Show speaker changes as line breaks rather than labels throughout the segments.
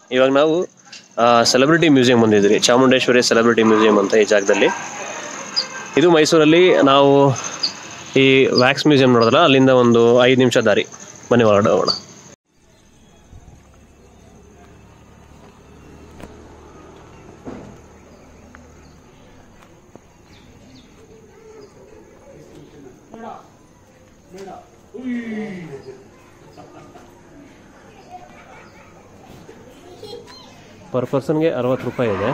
ಇವಾಗ ನಾವು celebrity museum ಬಂದಿದ್ರಿ ಚಾಮುಂಡೇಶ್ವರಿ ಸೆಲೆಬ್ರಿಟಿ ಮ್ಯೂಸಿಯಂ ಅಂತ ಈ ಜಾಗದಲ್ಲಿ ಇದು ಮೈಸೂರಲ್ಲಿ ನಾವು ಈ ವ್ಯಾಕ್ಸ್ ಮ್ಯೂಸಿಯಂ ನೋಡಿದ್ರಲ್ಲ ಅಲ್ಲಿಂದ ಒಂದು ಐದು ನಿಮಿಷ ದಾರಿ ಬನ್ನಿ ಹೊರಗಡೆ ಹೋಗೋಣ ಪರ್ ಪರ್ಸನ್ಗೆ ಅರವತ್ತು ರೂಪಾಯಿ ಇದೆ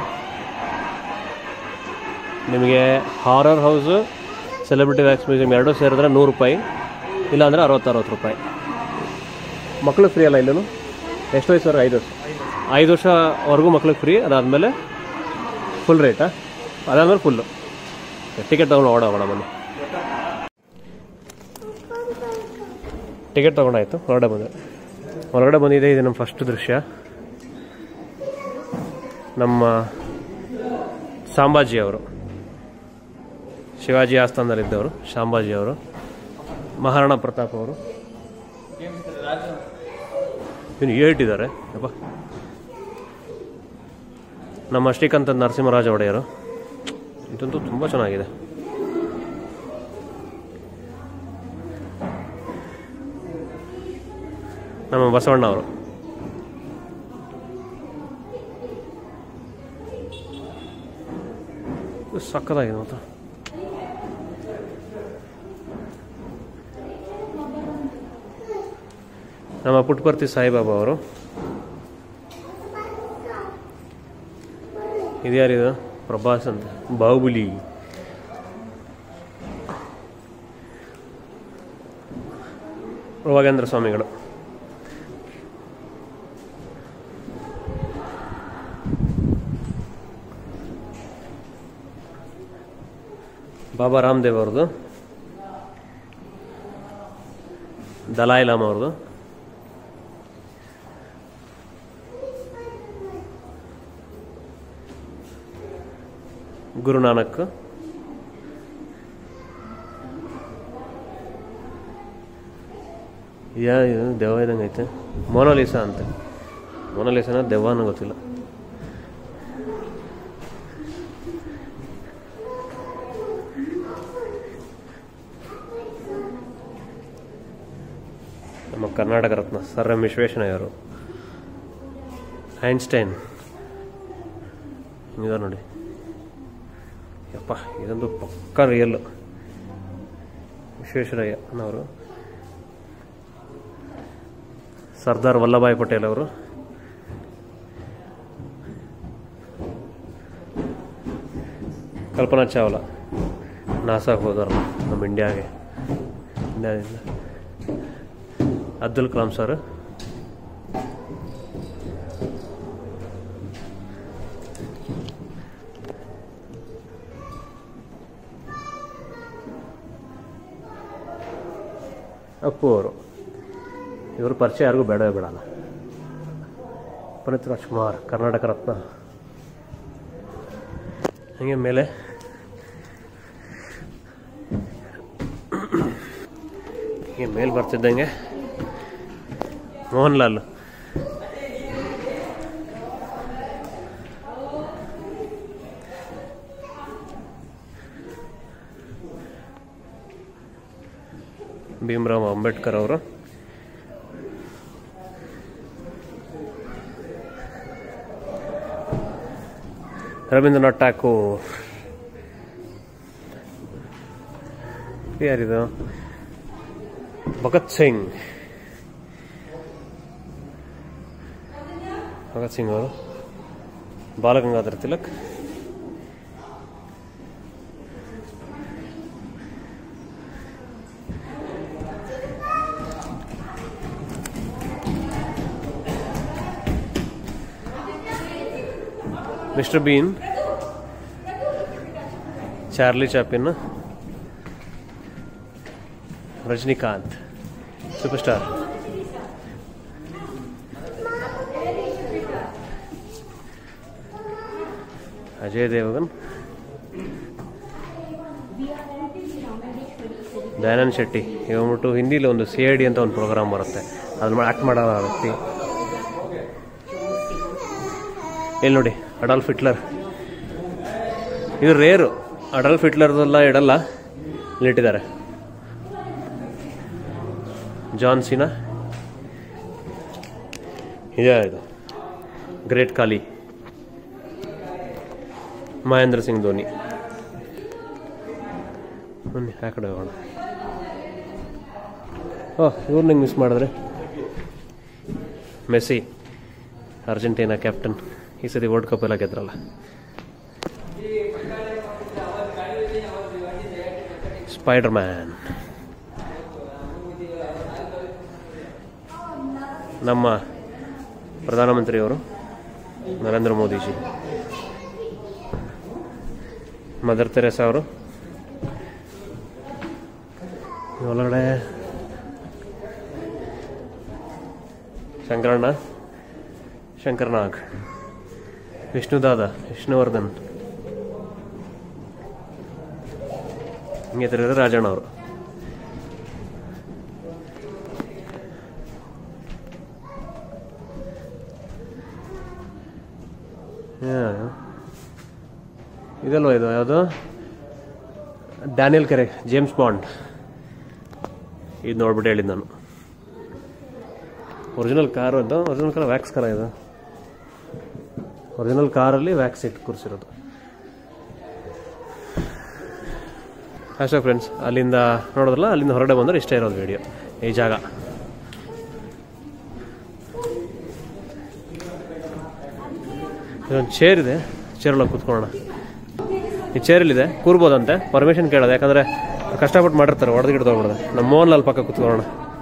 ನಿಮಗೆ horror house celebrity wax museum ಎರಡೂ ಸೇರಿದ್ರೆ ನೂರು ರೂಪಾಯಿ ಇಲ್ಲಾಂದರೆ ಅರವತ್ತು ಅರವತ್ತು ರೂಪಾಯಿ ಮಕ್ಳಿಗೆ ಫ್ರೀ ಅಲ್ಲ ಇಲ್ಲೂ ಎಷ್ಟು ವಯಸ್ಸು ಐದು ವರ್ಷ ಐದು ವರ್ಷವರೆಗೂ ಮಕ್ಳಿಗೆ ಫ್ರೀ ಅದಾದಮೇಲೆ ಫುಲ್ ರೇಟಾ ಅದಾದಮೇಲೆ ಫುಲ್ಲು ಟಿಕೆಟ್ ತೊಗೊಂಡು ಓಡ ಹೋಗೋಣ ಬನ್ನಿ ಟಿಕೆಟ್ ತೊಗೊಂಡಾಯ್ತು ಹೊರಗಡೆ ಬಂದೆ ಹೊರಗಡೆ ಬಂದಿದೆ ಇದು ನಮ್ಮ ಫಸ್ಟ್ ದೃಶ್ಯ ನಮ್ಮ ಸಾಂಬಾಜಿ ಅವರು ಶಿವಾಜಿ ಆಸ್ಥಾನದಲ್ಲಿದ್ದವರು ಶಾಂಬಾಜಿ ಅವರು ಮಹಾರಾಣಾ ಪ್ರತಾಪ್ ಅವರು ಇನ್ನು ಏಟಿದ್ದಾರೆ ಅಪ್ಪ ನಮ್ಮ ಶ್ರೀಕಾಂತ ನರಸಿಂಹರಾಜ ಒಡೆಯರು ಇದಂತೂ ತುಂಬ ಚೆನ್ನಾಗಿದೆ ನಮ್ಮ ಬಸವಣ್ಣ ಅವರು ಇದು ಸಕ್ಕತ್ತಾಗಿದೆ ಮಾತ್ರ ನಮ್ಮ ಪುಟ್ಪರ್ತಿ ಸಾಯಿಬಾಬಾ ಅವರು ಇದ್ಯಾರಿದು ಪ್ರಭಾಸ್ ಅಂತ ಬಾಹುಬಲಿ ರೋಗೇಂದ್ರ ಸ್ವಾಮಿಗಳು ಬಾಬಾ ರಾಮದೇವ್ ಅವ್ರದ್ದು ದಲಾಯಿ ಲಾಮ ಅವ್ರದ್ದು ಗುರು ನಾನಕ್ ಯಾ ಇದು ದೆವ್ವ ಇದ್ದಂಗೆ ಐತೆ ಮೊನಾಲಿಸಾ ಅಂತ ಮೊನಾಲಿಸಾನ ದೆವ್ವ ಅನ್ನೋ ಗೊತ್ತಿಲ್ಲ ನಮ್ಮ ಕರ್ನಾಟಕ ರತ್ನ ಸರ್ ಎಂ ವಿಶ್ವೇಶ್ವರಯ್ಯ ಅವರು ಐನ್ಸ್ಟೈನ್ ಹಿಂಗಿದೆ ನೋಡಿ ಯಪ್ಪ ಇದೊಂದು ಪಕ್ಕ ರಿಯಲ್ ವಿಶ್ವೇಶ್ವರಯ್ಯ ಅನ್ನೋರು ಸರ್ದಾರ್ ವಲ್ಲಭಾಯ್ ಪಟೇಲ್ ಅವರು ಕಲ್ಪನಾ ಚಾವ್ಲಾ ನಾಸಾಗೆ ಹೋದವ್ರಲ್ಲ ನಮ್ಮ ಇಂಡಿಯಾಗೆ ಇಂಡಿಯಾದಿಂದ ಅಬ್ದುಲ್ ಕಲಾಂ ಸರ್ ಅಪ್ಪು ಅವರು ಇವರು ಪರಿಚಯ ಯಾರಿಗೂ ಬೇಡವೇ ಬೇಡಲ್ಲ ಪುನೀತ್ ರಾಜ್ಕುಮಾರ್ ಕರ್ನಾಟಕ ರತ್ನ ಹಂಗೆ ಮೇಲೆ ಹೀಗೆ ಮೇಲೆ ಬರ್ತಿದ್ದಂಗೆ ಮೋಹನ್ ಲಾಲ್ ಭೀಮರಾವ್ ಅಂಬೇಡ್ಕರ್ ಅವರು ರವೀಂದ್ರನಾಥ್ ಠಾಕೂರ್ ಯಾರಿದು ಭಗತ್ ಸಿಂಗ್ ಭಗತ್ ಸಿಂಗ್ ಅವರು Balagangadhara Tilak mister Bean Charlie Chaplin Rajinikanth super star Ajay Devgn Dayanand Shetty ಇವಂದ್ಬಿಟ್ಟು ಹಿಂದಿಲಿ ಒಂದು ಸಿ ಐ ಡಿ ಅಂತ ಒಂದು ಪ್ರೋಗ್ರಾಮ್ ಬರುತ್ತೆ ಅದ್ರ ಆ್ಯಕ್ಟ್ ಮಾಡೋ ವ್ಯಕ್ತಿ ಇಲ್ಲಿ ನೋಡಿ ಅಡಾಲ್ಫ್ ಹಿಟ್ಲರ್ ಇದು ರೇರು ಅಡಾಲ್ಫ್ ಹಿಟ್ಲರ್ದೆಲ್ಲ ಇಡಲ್ಲ ಇಲ್ಲಿಟ್ಟಿದ್ದಾರೆ ಜಾನ್ ಸಿನಾ ಇದೆ ಇದು ಗ್ರೇಟ್ ಕಾಲಿ ಮಹೇಂದ್ರ ಸಿಂಗ್ ಧೋನಿ ಬನ್ನಿ ಆ ಕಡೆ ಹೋಗೋಣ ಓ ಇವ್ರನ್ನ ಮಿಸ್ ಮಾಡಿದ್ರೆ ಮೆಸ್ಸಿ ಅರ್ಜೆಂಟೀನಾ ಕ್ಯಾಪ್ಟನ್ ಈ ಸತಿ ವರ್ಲ್ಡ್ ಕಪ್ ಎಲ್ಲ ಗೆದ್ರಲ್ಲ ಸ್ಪೈಡರ್ ಮ್ಯಾನ್ ನಮ್ಮ ಪ್ರಧಾನಮಂತ್ರಿಯವರು ನರೇಂದ್ರ ಮೋದಿಜಿ ಮದರ್ ತೆರೇಸಾ ಅವರು ಒಳಗಡೆ ಶಂಕರಣ್ಣ ಶಂಕರ್ನಾಗ್ ವಿಷ್ಣುದಾದ ವಿಷ್ಣುವರ್ಧನ್ ಹಿಂಗೆ ತಿರುಗಿದ್ರೆ ರಾಜಣ್ಣ ಅವರು ಇದಲ್ವ ಇದು ಯಾವುದು ಡ್ಯಾನಿಯಲ್ ಕೆರೆ ಜೇಮ್ಸ್ ಬಾಂಡ್ ಇದು ನೋಡ್ಬಿಟ್ಟು ಹೇಳಿದ್ದು ನಾನು ಒರಿಜಿನಲ್ ಕಾರು ಅದು ಒರಿಜಿನಲ್ ಕಾರ್ ವ್ಯಾಕ್ಸ್ ಕಾರ ಇದು ಒರಿಜಿನಲ್ ಕಾರಲ್ಲಿ ವ್ಯಾಕ್ಸ್ ಇಟ್ಟು ಕೂರಿಸಿರೋದು ಅಷ್ಟೇ ಫ್ರೆಂಡ್ಸ್ ಅಲ್ಲಿಂದ ನೋಡೋದಲ್ಲ ಅಲ್ಲಿಂದ ಹೊರಗಡೆ ಬಂದರೆ ಇಷ್ಟೇ ಇರೋದು ವಿಡಿಯೋ ಈ ಜಾಗ ಇದೊಂದು ಚೇರ್ ಇದೆ ಚೇರೊಳಗೆ ಕೂತ್ಕೊಳ್ಳೋಣ ಈ ಚೇರಲ್ಲಿದೆ ಕೂರ್ಬೋದಂತೆ ಪರ್ಮಿಷನ್ ಕೇಳೋದು ಯಾಕಂದರೆ ಕಷ್ಟಪಟ್ಟು ಮಾಡಿರ್ತಾರೆ ಹೊಡೆದು ಗಿಡದ ಹೋಗ್ಬಿಡೋದು ನಮ್ಮ ಮೋಹನ್ ಲಾಲ್ ಪಕ್ಕ ಕೂತ್ಕೊಳ್ಳೋಣ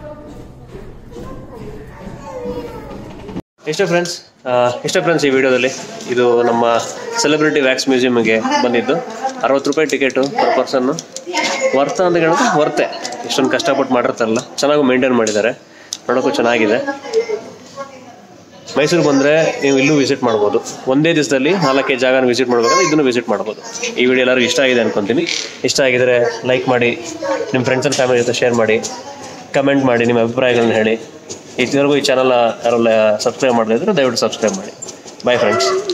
ಇಷ್ಟೇ ಫ್ರೆಂಡ್ಸ್ ಇಷ್ಟೇ ಫ್ರೆಂಡ್ಸ್ ಈ ವಿಡಿಯೋದಲ್ಲಿ ಇದು ನಮ್ಮ ಸೆಲೆಬ್ರಿಟಿ ವ್ಯಾಕ್ಸ್ ಮ್ಯೂಸಿಯಮ್ಗೆ ಬಂದಿದ್ದು ಅರವತ್ತು ರೂಪಾಯಿ ಟಿಕೆಟು ಪರ್ ಪರ್ಸನ್ನು ವರ್ತ ಅಂತ ಹೇಳಿದ್ರೆ ವರ್ತೆ ಇಷ್ಟೊಂದು ಕಷ್ಟಪಟ್ಟು ಮಾಡಿರ್ತಾರಲ್ಲ ಚೆನ್ನಾಗಿ ಮೇಂಟೈನ್ ಮಾಡಿದ್ದಾರೆ ನೋಡೋಕ್ಕೂ ಚೆನ್ನಾಗಿದೆ ಮೈಸೂರು ಬಂದರೆ ನೀವು ಇಲ್ಲೂ ವಿಸಿಟ್ ಮಾಡ್ಬೋದು ಒಂದೇ ದಿವಸದಲ್ಲಿ ನಾಲ್ಕೈದು ಜಾಗನ ವಿಸಿಟ್ ಮಾಡ್ಬೇಕಾದ್ರೆ ಇದನ್ನು ವಿಸಿಟ್ ಮಾಡ್ಬೋದು ಈ ವಿಡಿಯೋ ಎಲ್ಲರಿಗೂ ಇಷ್ಟ ಆಗಿದೆ ಅನ್ಕೊಂತೀನಿ ಇಷ್ಟ ಆಗಿದ್ರೆ ಲೈಕ್ ಮಾಡಿ ನಿಮ್ಮ ಫ್ರೆಂಡ್ಸ್ ಆ್ಯಂಡ್ ಫ್ಯಾಮಿಲಿ ಜೊತೆ ಶೇರ್ ಮಾಡಿ ಕಮೆಂಟ್ ಮಾಡಿ ನಿಮ್ಮ ಅಭಿಪ್ರಾಯಗಳನ್ನ ಹೇಳಿ ಇದುವರೆಗೂ ಈ ಚಾನಲ್ ಯಾರೆಲ್ಲ ಸಬ್ಸ್ಕ್ರೈಬ್ ಮಾಡದಿದ್ರೆ ದಯವಿಟ್ಟು ಸಬ್ಸ್ಕ್ರೈಬ್ ಮಾಡಿ ಬಾಯ್ ಫ್ರೆಂಡ್ಸ್